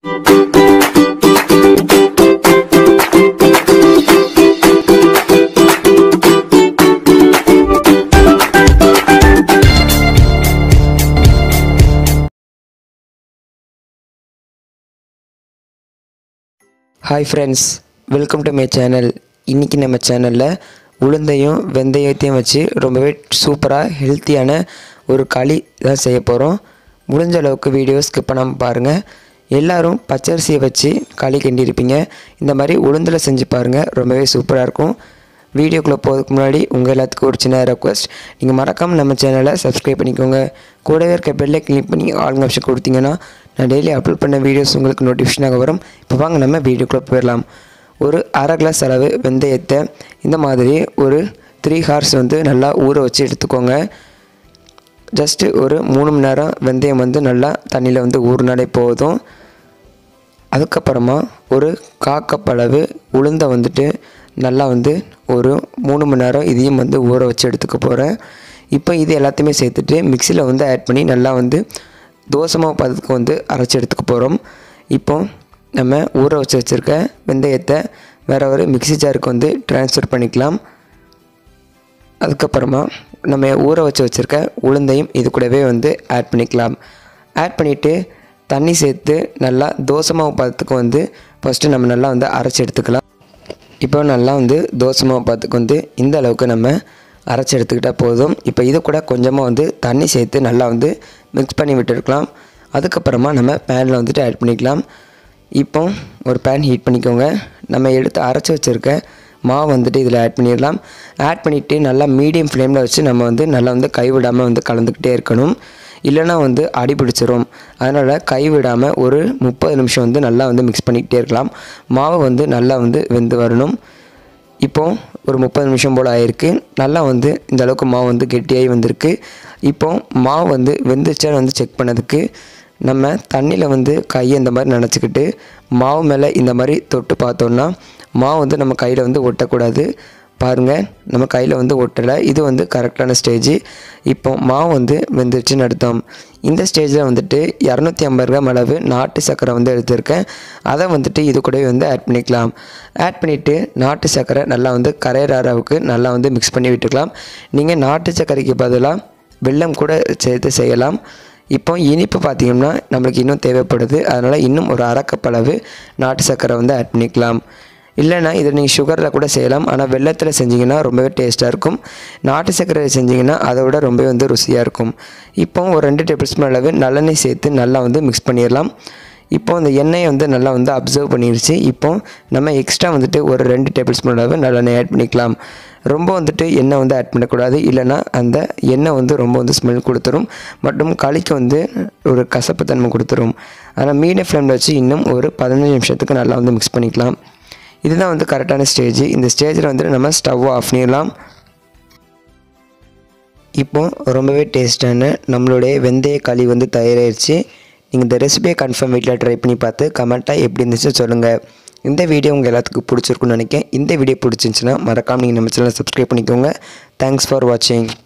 hi friends welcome to my channel இன்றைக்கி நம்ம சேனலில் உளுந்தையும் வெந்தயத்தையும் வச்சு ரொம்பவே சூப்பராக ஹெல்த்தியான ஒரு களி தான் செய்ய போகிறோம் முடிஞ்ச அளவுக்கு வீடியோ ஸ்கிப் பண்ணாமல் பாருங்கள் எல்லாரும் பச்சரிசியை வச்சு களி கிண்டியிருப்பீங்க இந்த மாதிரி உளுந்தில் செஞ்சு பாருங்கள் ரொம்பவே சூப்பராக இருக்கும் வீடியோக்குள்ளே போகிறதுக்கு முன்னாடி உங்கள் எல்லாத்துக்கும் ஒரு சின்ன ரெக்வஸ்ட் நீங்கள் மறக்காமல் நம்ம சேனலை சப்ஸ்கிரைப் பண்ணிக்கோங்க கூடவே இருக்க பெல்லை கிளிக் பண்ணி ஆளுங்க ஆப்ஷன் கொடுத்தீங்கன்னா நான் டெய்லி அப்லோட் பண்ண வீடியோஸ் உங்களுக்கு நோட்டிஃபிகேஷனாக வரும் இப்போ வாங்க நம்ம வீடியோக்குள்ளே போயிடலாம் ஒரு அரை கிளாஸ் அளவு வெந்தயத்தை இந்த மாதிரி ஒரு த்ரீ ஹார்ஸ் வந்து நல்லா ஊற வச்சு எடுத்துக்கோங்க ஜஸ்ட்டு ஒரு மூணு மணி நேரம் வெந்தயம் வந்து நல்லா தண்ணியில் வந்து ஊறினாலே போதும் அதுக்கப்புறமா ஒரு காக்கப்பளவு உளுந்தை வந்துட்டு நல்லா வந்து ஒரு மூணு மணி நேரம் இதையும் வந்து ஊற வச்சு எடுத்துக்க போகிறேன் இப்போ இது எல்லாத்தையுமே சேர்த்துட்டு மிக்சியில் வந்து ஆட் பண்ணி நல்லா வந்து தோசை மாவு பதத்துக்கு வந்து அரைச்சி எடுத்துக்க போகிறோம் இப்போ நம்ம ஊற வச்சு வச்சுருக்க வெந்தயத்தை வேறு ஒரு மிக்ஸி ஜாருக்கு வந்து ட்ரான்ஸ்ஃபர் பண்ணிக்கலாம் அதுக்கப்புறமா நம்ம ஊற வச்சு வச்சுருக்க உளுந்தையும் இது கூடவே வந்து ஆட் பண்ணிக்கலாம் ஆட் பண்ணிவிட்டு தண்ணி சேர்த்து நல்லா தோசை மாவு பதத்துக்கு வந்து ஃபஸ்ட்டு நம்ம நல்லா வந்து அரைச்சி எடுத்துக்கலாம் இப்போ நல்லா வந்து தோசை மாவு பதத்துக்கு வந்து இந்த அளவுக்கு நம்ம அரைச்சி எடுத்துக்கிட்டால் போதும் இப்போ இது கூட கொஞ்சமாக வந்து தண்ணி சேர்த்து நல்லா வந்து மிக்ஸ் பண்ணி விட்டுருக்கலாம் அதுக்கப்புறமா நம்ம பேனில் வந்துட்டு ஆட் பண்ணிக்கலாம் இப்போ ஒரு பேன் ஹீட் பண்ணிக்கோங்க நம்ம எடுத்து அரைச்சி வச்சுருக்க மாவு வந்துட்டு இதில் ஆட் பண்ணிடலாம் ஆட் பண்ணிவிட்டு நல்லா மீடியம் ஃப்ளேமில் வச்சு நம்ம வந்து நல்லா வந்து கைவிடாமல் வந்து கலந்துக்கிட்டே இருக்கணும் இல்லைனா வந்து அடி பிடிச்சிரும் அதனால் கைவிடாமல் ஒரு முப்பது நிமிஷம் வந்து நல்லா வந்து மிக்ஸ் பண்ணிக்கிட்டே இருக்கலாம் மாவு வந்து நல்லா வந்து வெந்து வரணும் இப்போ ஒரு முப்பது நிமிஷம் போல் ஆயிருக்கு நல்லா வந்து இந்த அளவுக்கு மாவு வந்து கெட்டியாகி வந்திருக்கு இப்போ மாவு வந்து வெந்துச்சான்னு வந்து செக் பண்ணதுக்கு நம்ம தண்ணியில் வந்து கையை இந்த மாதிரி நினச்சிக்கிட்டு மாவு மேலே இந்த மாதிரி தொட்டு பார்த்தோன்னா மாவு வந்து நம்ம கையில் வந்து ஒட்டக்கூடாது பாருங்கள் நம்ம கையில் வந்து ஒட்டலை இது வந்து கரெக்டான ஸ்டேஜ் இப்போ மாவு வந்து வெந்துருச்சுன்னு அர்த்தம் இந்த ஸ்டேஜில் வந்துட்டு இரநூத்தி ஐம்பது கிராம் அளவு நாட்டு சர்க்கரை வந்து எடுத்திருக்கேன் அதை வந்துட்டு இது கூட வந்து ஆட் பண்ணிக்கலாம் ஆட் பண்ணிவிட்டு நாட்டு சர்க்கரை நல்லா வந்து கரையிற அளவுக்கு நல்லா வந்து மிக்ஸ் பண்ணி விட்டுக்கலாம் நீங்கள் நாட்டு சர்க்கரைக்கு பதிலாக வெல்லம் கூட சேர்த்து செய்யலாம் இப்போ இனிப்பு பார்த்திங்கன்னா நம்மளுக்கு இன்னும் தேவைப்படுது அதனால் இன்னும் ஒரு அரை கப் அளவு நாட்டு சர்க்கரை வந்து ஆட் பண்ணிக்கலாம் இல்லைனா இதை நீங்கள் சுகரில் கூட செய்யலாம் ஆனால் வெள்ளத்தில் செஞ்சிங்கன்னா ரொம்பவே டேஸ்ட்டாக இருக்கும் நாட்டு சர்க்கரை செஞ்சிங்கன்னா அதை விட ரொம்பவே வந்து ருசியாக இருக்கும் இப்போ ஒரு ரெண்டு டேபிள் ஸ்பூன் அளவு நல்லெண்ணெய் சேர்த்து நல்லா வந்து மிக்ஸ் பண்ணிடலாம் இப்போ அந்த எண்ணெயை வந்து நல்லா வந்து அப்சர்வ் பண்ணிருச்சு இப்போ நம்ம எக்ஸ்ட்ரா வந்துட்டு ஒரு ரெண்டு டேபிள் ஸ்பூன் அளவு நல்லெண்ணெய் ஆட் பண்ணிக்கலாம் ரொம்ப வந்துட்டு எண்ணெய் வந்து ஆட் பண்ணக்கூடாது இல்லைனா அந்த எண்ணெய் வந்து ரொம்ப வந்து ஸ்மெல் கொடுத்துரும் மற்றும் களிக்கு வந்து ஒரு கசப்பு தன்மை கொடுத்துரும் ஆனால் மீடியம் ஃப்ளேமில் வச்சு இன்னும் ஒரு பதினஞ்சு நிமிஷத்துக்கு நல்லா வந்து மிக்ஸ் பண்ணிக்கலாம் இதுதான் வந்து கரெக்டான ஸ்டேஜ் இந்த ஸ்டேஜில் வந்து நம்ம ஸ்டவ் ஆஃப் பண்ணிடலாம் இப்போ ரொம்பவே டேஸ்டான நம்மளுடைய வெந்தய களி வந்து தயாராகிடுச்சு நீங்கள் இந்த ரெசிபியை கன்ஃபார்ம் வீட்டில் ட்ரை பண்ணி பார்த்து கமெண்ட்டாக எப்படி இருந்துச்சு சொல்லுங்கள் இந்த வீடியோ உங்கள் எல்லாத்துக்கும் பிடிச்சிருக்குன்னு நினைக்கிறேன் இந்த வீடியோ பிடிச்சிருந்துச்சுன்னா மறக்காமல் நீங்கள் நம்ம சேனலை சப்ஸ்கிரைப் பண்ணிக்கோங்க தேங்க்ஸ் ஃபார் வாட்சிங்